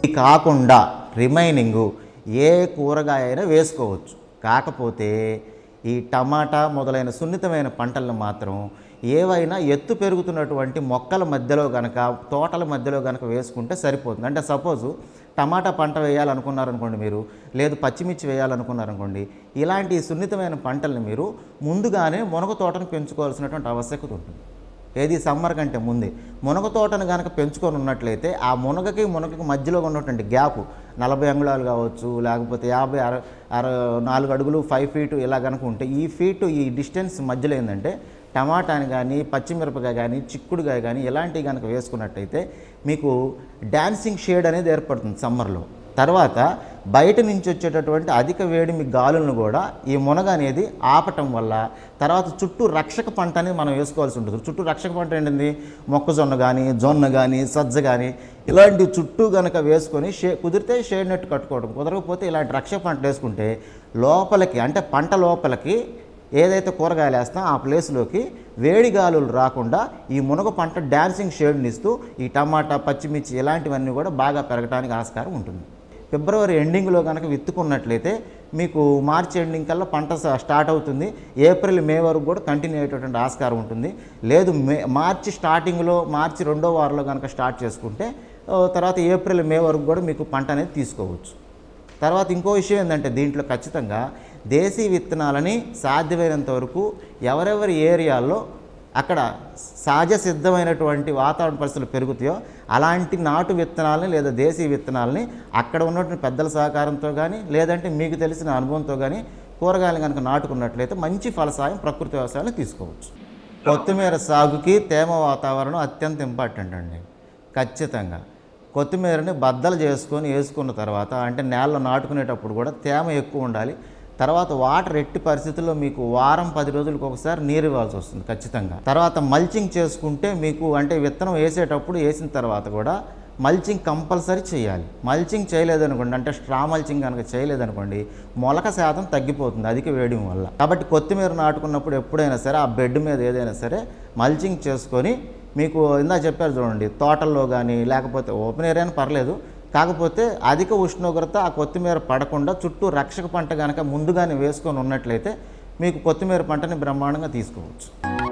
ఇది కాకుండా రిమైనింగ్ ఏ కూరగాయ అయినా వేసుకోవచ్చు కాకపోతే ఈ టమాటా మొదలైన సున్నితమైన పంటలను మాత్రం ఏవైనా ఎత్తు పెరుగుతున్నటువంటి మొక్కల మధ్యలో గనక తోటల మధ్యలో గనక వేసుకుంటే సరిపోతుంది అంటే సపోజు టమాటా పంట వేయాలనుకున్నారనుకోండి మీరు లేదు పచ్చిమిర్చి వేయాలనుకున్నారనుకోండి ఇలాంటి సున్నితమైన పంటల్ని మీరు ముందుగానే మునగ తోటను పెంచుకోవాల్సినటువంటి ఆవశ్యకత ఉంటుంది ఏది సమ్మర్ కంటే ముందే మునగ తోటను కనుక పెంచుకొని ఉన్నట్లయితే ఆ మునగకి మునగకి మధ్యలో ఉన్నటువంటి గ్యాప్ నలభై అంగుళాలు కావచ్చు లేకపోతే యాభై అర అర నాలుగు అడుగులు ఫైవ్ ఫీట్ ఇలా కనుక ఉంటే ఈ ఫీట్ ఈ డిస్టెన్స్ మధ్యలో ఏంటంటే టమాటాని కానీ పచ్చిమిరపకాయ కానీ చిక్కుడుకాయ కానీ ఇలాంటివి కనుక వేసుకున్నట్టయితే మీకు డాన్సింగ్ షేడ్ అనేది ఏర్పడుతుంది సమ్మర్లో తర్వాత బయట నుంచి వచ్చేటటువంటి అధిక వేడిమి గాలులను కూడా ఈ మునగ అనేది ఆపటం వల్ల తర్వాత చుట్టూ రక్షక పంట అనేది మనం వేసుకోవాల్సి ఉంటుంది చుట్టూ రక్షక పంట ఏంటింది మొక్కజొన్న కానీ జొన్న కానీ సజ్జ కానీ ఇలాంటి చుట్టూ కనుక వేసుకొని షే కుదిరితే షేడ్ నెట్ కట్టుకోవడం కుదరకపోతే ఇలాంటి రక్షక పంట వేసుకుంటే లోపలికి అంటే పంట లోపలికి ఏదైతే కూరగాయలు వేస్తాం ఆ ప్లేస్లోకి వేడి గాలులు రాకుండా ఈ మునగ పంట డాన్సింగ్ షేడ్ని ఇస్తూ ఈ టమాటా పచ్చిమిర్చి ఇలాంటివన్నీ కూడా బాగా పెరగడానికి ఆస్కారం ఉంటుంది ఫిబ్రవరి ఎండింగ్లో కనుక విత్తుకున్నట్లయితే మీకు మార్చి ఎండింగ్ కల్లా పంట స- స్టార్ట్ అవుతుంది ఏప్రిల్ మే వరకు కూడా కంటిన్యూ అయ్యేటటువంటి ఆస్కారం ఉంటుంది లేదు మే మార్చి స్టార్టింగ్లో మార్చి రెండో వారంలో కనుక స్టార్ట్ చేసుకుంటే ఆ, తర్వాత ఏప్రిల్ మే వరకు కూడా మీకు పంట అనేది తీసుకోవచ్చు తర్వాత ఇంకో విషయం ఏంటంటే దీంట్లో ఖచ్చితంగా దేశీ విత్తనాలని సాధ్యమైనంత వరకు ఎవరెవరి ఏరియాల్లో అక్కడ సహజ సిద్ధమైనటువంటి వాతావరణ పరిస్థితులు పెరుగుతాయో అలాంటి నాటు విత్తనాలని లేదా దేశీ విత్తనాలని అక్కడ ఉన్నటువంటి పెద్దల సహకారంతో కానీ లేదంటే మీకు తెలిసిన అనుభవంతో కానీ కూరగాయలు కనుక నాటుకున్నట్లయితే మంచి ఫలసాయం ప్రకృతి వ్యవసాయాన్ని తీసుకోవచ్చు కొత్తిమీర సాగుకి తేమ వాతావరణం అత్యంత ఇంపార్టెంట్ అండి ఖచ్చితంగా కొత్తిమీరని బద్దలు చేసుకొని వేసుకున్న తర్వాత అంటే నేలలో నాటుకునేటప్పుడు కూడా తేమ ఎక్కువ ఉండాలి తర్వాత వాటర్ ఎట్టి పరిస్థితుల్లో మీకు వారం పది రోజులకు ఒకసారి నీరు ఇవ్వాల్సి వస్తుంది ఖచ్చితంగా తర్వాత మల్చింగ్ చేసుకుంటే మీకు అంటే విత్తనం వేసేటప్పుడు వేసిన తర్వాత కూడా మల్చింగ్ కంపల్సరీ చేయాలి మల్చింగ్ చేయలేదనుకోండి అంటే స్ట్రా మల్చింగ్ కనుక చేయలేదనుకోండి మొలక శాతం తగ్గిపోతుంది అధిక వేడిం వల్ల కాబట్టి కొత్తిమీర నాటుకున్నప్పుడు ఎప్పుడైనా సరే ఆ బెడ్ మీద ఏదైనా సరే మల్చింగ్ చేసుకొని మీకు ఇందా చెప్పారు చూడండి తోటల్లో కానీ లేకపోతే ఓపెన్ ఏరియాని పర్లేదు కాకపోతే అధిక ఉష్ణోగ్రత ఆ కొత్తిమీర పడకుండా చుట్టూ రక్షక పంట కనుక ముందుగానే వేసుకొని ఉన్నట్లయితే మీకు కొత్తిమీర పంటని బ్రహ్మాండంగా తీసుకోవచ్చు